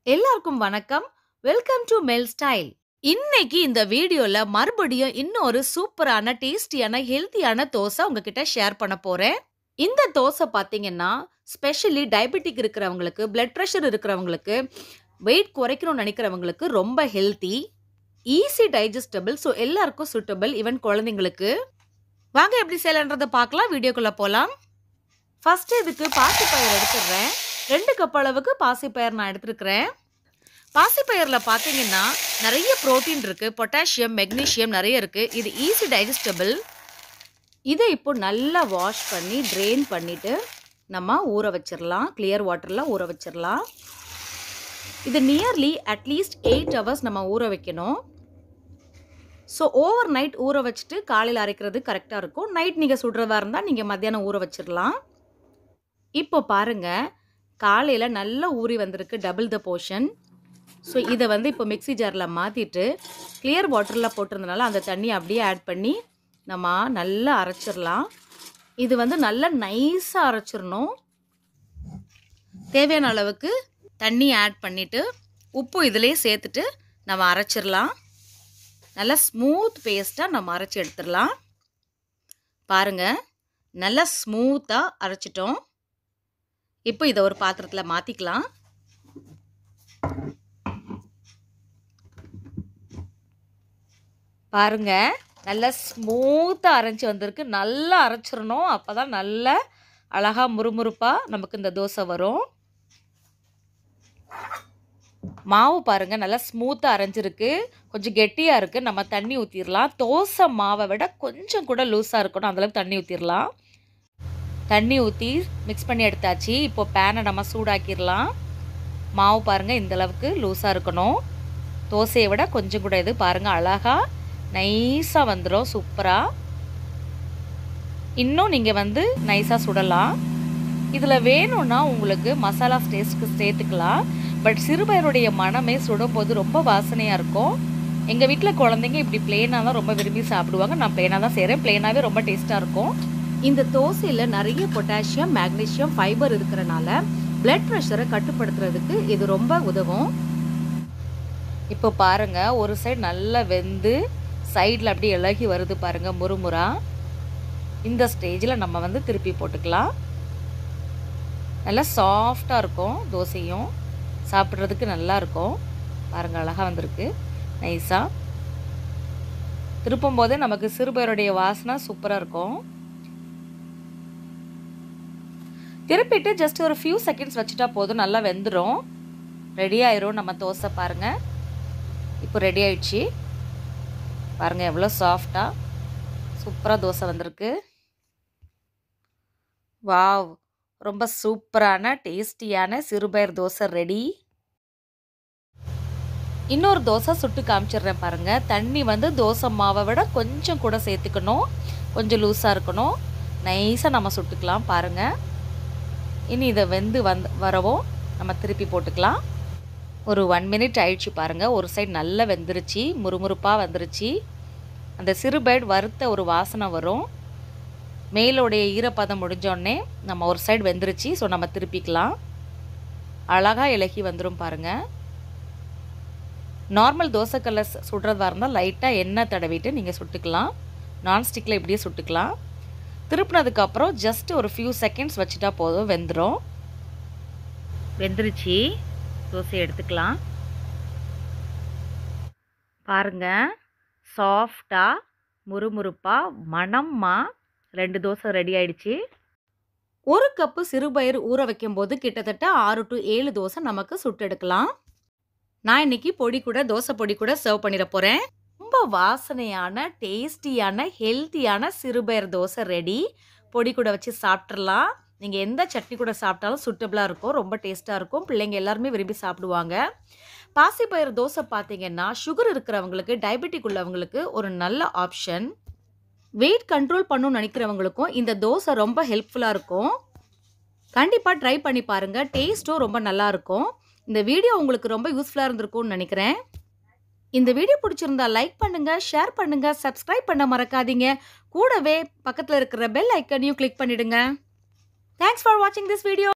எல்லாருக்கும் வணக்கம். Welcome to Mel style. இன்னைக்கு இந்த வீடியோல மறுபடியும் இன்னொரு சூப்பரான, டேஸ்டியான, ஹெல்த்தியான தோசை உங்ககிட்ட ஷேர் பண்ண போறேன். இந்த தோசை பார்த்தீங்கன்னா, ஸ்பெஷலி டயபெட்டிக் இருக்கிறவங்களுக்கு, பிளட் பிரஷர் இருக்கிறவங்களுக்கு, வெயிட் குறைக்கணும்னு நினைக்கிறவங்களுக்கு ரொம்ப ஹெல்த்தி. Easy digestible. ஸோ எல்லாருக்கும் சூட்டபிள். ஈவன் குழந்தைங்களுக்கு. வாங்க எப்படி செய்யலான்றத பார்க்கலாம். வீடியோக்குள்ள போலாம். ஃபர்ஸ்ட் இதுக்கு பாசிப்பயிறு எடுத்துடுறேன். 2 கப் அளவுக்கு பாசிப்பயிறு நான் எடுத்துருக்கிறேன். பாசிப்பயிறுல பார்த்தீங்கன்னா, நெறைய புரோட்டீன் இருக்கு. பொட்டாசியம், மெக்னீசியம் நெறைய இருக்கு. இது ஈஸி டைஜஸ்டபிள். இத இப்போ நல்லா வாஷ் பண்ணி, ட்ரெயின் பண்ணிட்டு, நம்ம ஊற வச்சிரலாம். கிளியர் வாட்டர்ல ஊற வச்சிரலாம். இது நியர்லி அட்லீஸ்ட் 8 ஹவர்ஸ் நம்ம ஊற வைக்கணும். ஸோ ஓவர் நைட் ஊற வச்சுட்டு காலையில அரைக்கிறது கரெக்ட்டா இருக்கும். நைட் நீங்க சுடுறதா இருந்தா, நீங்க மத்தியானம் ஊற வச்சிரலாம். இப்போ பாருங்க, காலையில நல்லா ஊறி வந்திருக்கு டபுள் த போர்ஷன். ஸோ இத வந்து இப்போ மிக்ஸி ஜார்ல மாத்திட்டு, கிளியர் வாட்டர்ல போட்டிருந்தனால அந்த தண்ணிய அப்படியே ஆட் பண்ணி, நம்ம நல்லா அரைச்சிரலாம். இது வந்து நல்லா நைஸா அரைச்சிரணும். தேவையான அளவுக்கு தண்ணி ஆட் பண்ணிட்டு, உப்பு இதிலேயே சேர்த்துட்டு நம்ம அரைச்சிரலாம். நல்லா ஸ்மூத் பேஸ்ட்டா நம்ம அரைச்சு எடுத்துரலாம். பாருங்க, நல்லா ஸ்மூத்தா அரைச்சிட்டோம். இப்போ இத ஒரு பாத்திரத்துல மாத்திக்கலாம். பாருங்க, நல்லா ஸ்மூத்தா அரைஞ்சு வந்திருக்கு. நல்லா அரைச்சிரணும். அப்பதான் நல்ல அழகா முறுமுறுப்பா நமக்கு இந்த தோசை வரும். மாவு பாருங்க, நல்லா ஸ்மூத்தா அரைஞ்சிருக்கு. கொஞ்சம் கெட்டியா இருக்கு. நம்ம தண்ணி ஊத்திரலாம். தோசை மாவ விட கொஞ்சம் கூட லூஸா இருக்கணும். அந்த அளவுக்கு தண்ணி ஊத்திரலாம். தண்ணி ஊத்தி மிக்ஸ் பண்ணி எடுத்தாச்சு. இப்போ பேன நம்ம சூடாக்கிரலாம். மாவு பாருங்க இந்த அளவுக்கு லூஸா இருக்கணும். தோசைய விட கொஞ்சம் கூட இது பாருங்க அழகா நைஸா வந்துரும் சூப்பரா. இன்னும் நீங்க வந்து நைஸா சுடலாம். இதுல வேணும்னா உங்களுக்கு மசாலா டேஸ்ட்க்கு சேர்த்துக்கலாம். பட் சிறுபயறுடைய மணமே சுடும்போது ரொம்ப வாசனையா இருக்கும். எங்க வீட்ல குழந்தைங்க இப்படி பிளெயினா தான் ரொம்ப விரும்பி சாப்பிடுவாங்க. நான் பிளெயினா தான் செய்றேன். பிளெயினாவே ரொம்ப டேஸ்ட்டா இருக்கும். இந்த தோசையில நெறைய பொட்டாசியம், மேக்னீசியம், ஃபைபர் இருக்கறனால, பிளட் பிரஷர கட்டுப்படுத்துறதுக்கு இது ரொம்ப உதவும். இப்போ பாருங்க, ஒரு சைடு நல்லா வெந்து, சைடுல அப்படியே இளகி வருது பாருங்க முறுமுறா. இந்த ஸ்டேஜ்ல நம்ம வந்து திருப்பி போட்டுக்கலாம். நல்லா சாஃப்ட்டா இருக்கும் தோசையும். சாப்பிடுறதுக்கு நல்லா இருக்கும். பாருங்க அழகா வந்திருக்கு. நைஸா. திருப்பும்போதே நமக்கு சிறுபயறுடைய வாசனை சூப்பரா இருக்கும். திருப்பிட்டு ஜஸ்ட் ஒரு ஃபியூ செகண்ட்ஸ் வச்சுட்டா போதும். நல்லா வெந்துரும். ரெடி ஆயிரும் நம்ம தோசை பாருங்க. இப்போ ரெடி ஆயிடுச்சு. பாருங்க எவ்வளோ சாஃப்ட்டா, சூப்பரா தோசை வந்திருக்கு. வாவ்! ரொம்ப சூப்பரான, டேஸ்டியான சிறுபயறு தோசை ரெடி. இன்னொரு தோசை சுட்டு காமிச்சிடுறேன் பாருங்க. தண்ணி வந்து தோசை மாவ விட கொஞ்சம் கூட சேர்த்துக்கணும். கொஞ்சம் லூஸா இருக்கணும். நைஸா நம்ம சுட்டுக்கலாம் பாருங்க. இனி இத வெந்து வந்து வரவும் நம்ம திருப்பி போட்டுக்கலாம். ஒரு 1 மினிட் ஆயிடுச்சு பாருங்க. ஒரு சைடு நல்லா வெந்துருச்சு. முறுமுறுப்பா வந்துருச்சு. அந்த சிறுபயறு வறுத்த ஒரு வாசனை வரும். மேலோடைய ஈரப்பதம் முடிஞ்சோனே நம்ம ஒரு சைடு வெந்துருச்சு. ஸோ நம்ம திருப்பிக்கலாம். அழகா இளகி வந்துரும் பாருங்க. நார்மல் தோசைக்கல்ல ஸ் சுடுறதா இருந்தா லைட்டா எண்ணெய் தடவிட்டு நீங்க சுட்டுக்கலாம். நான்ஸ்டிக்ல இப்படியே சுட்டுக்கலாம். திருப்புனதுக்கு அப்புறம் ஜஸ்ட் ஒரு ஃபியூ செகண்ட்ஸ் வச்சுட்டா போதும் வெந்துரும். வெந்துருச்சு. தோசைய எடுத்துக்கலாம். பாருங்க, சாஃப்ட்டா, முறுமுறுப்பா, மணமா 2 தோசை ரெடி ஆயிடுச்சு. 1 கப்பு சிறுபயறு ஊற வைக்கும்போது கிட்டத்தட்ட 6 டூ 7 தோசை நமக்கு சுட்டெடுக்கலாம். நான் இன்னைக்கு பொடி கூட தோசை பொடி கூட சர்வ் பண்ணிற போறேன். ரொம்ப வாசனையான, டேஸ்டியான, ஹெல்த்தியான சிறுபயறு தோசை ரெடி. பொடி கூட வச்சு சாப்பிட்றலாம். நீங்க எந்த சட்னி கூட சாப்பிட்டாலும் சூட்டபிளா இருக்கும். ரொம்ப டேஸ்ட்டா இருக்கும். பிள்ளைங்க எல்லாருமே விரும்பி சாப்பிடுவாங்க. பாசிப்பயிறு தோசை பார்த்தீங்கன்னா, சுகர் இருக்கிறவங்களுக்கு, டயபெட்டிக் உள்ளவங்களுக்கு ஒரு நல்ல ஆப்ஷன். வெயிட் கண்ட்ரோல் பண்ணணும்னு நினைக்கிறவங்களுக்கும் இந்த தோசை ரொம்ப ஹெல்ப்ஃபுல்லா இருக்கும். கண்டிப்பா ட்ரை பண்ணி பாருங்க. டேஸ்ட்டும் ரொம்ப நல்லா இருக்கும். இந்த வீடியோ உங்களுக்கு ரொம்ப யூஸ்ஃபுல்லா இருந்திருக்கும்னு நினைக்கிறேன். இந்த வீடியோ பிடிச்சிருந்தா லைக் பண்ணுங்க, ஷேர் பண்ணுங்க, சப்ஸ்கிரைப் பண்ண மறக்காதீங்க. கூடவே பக்கத்துல இருக்கிற பெல் ஐகானையும் கிளிக் பண்ணிடுங்க. தேங்க்ஸ் ஃபார் வாட்சிங் திஸ் வீடியோ.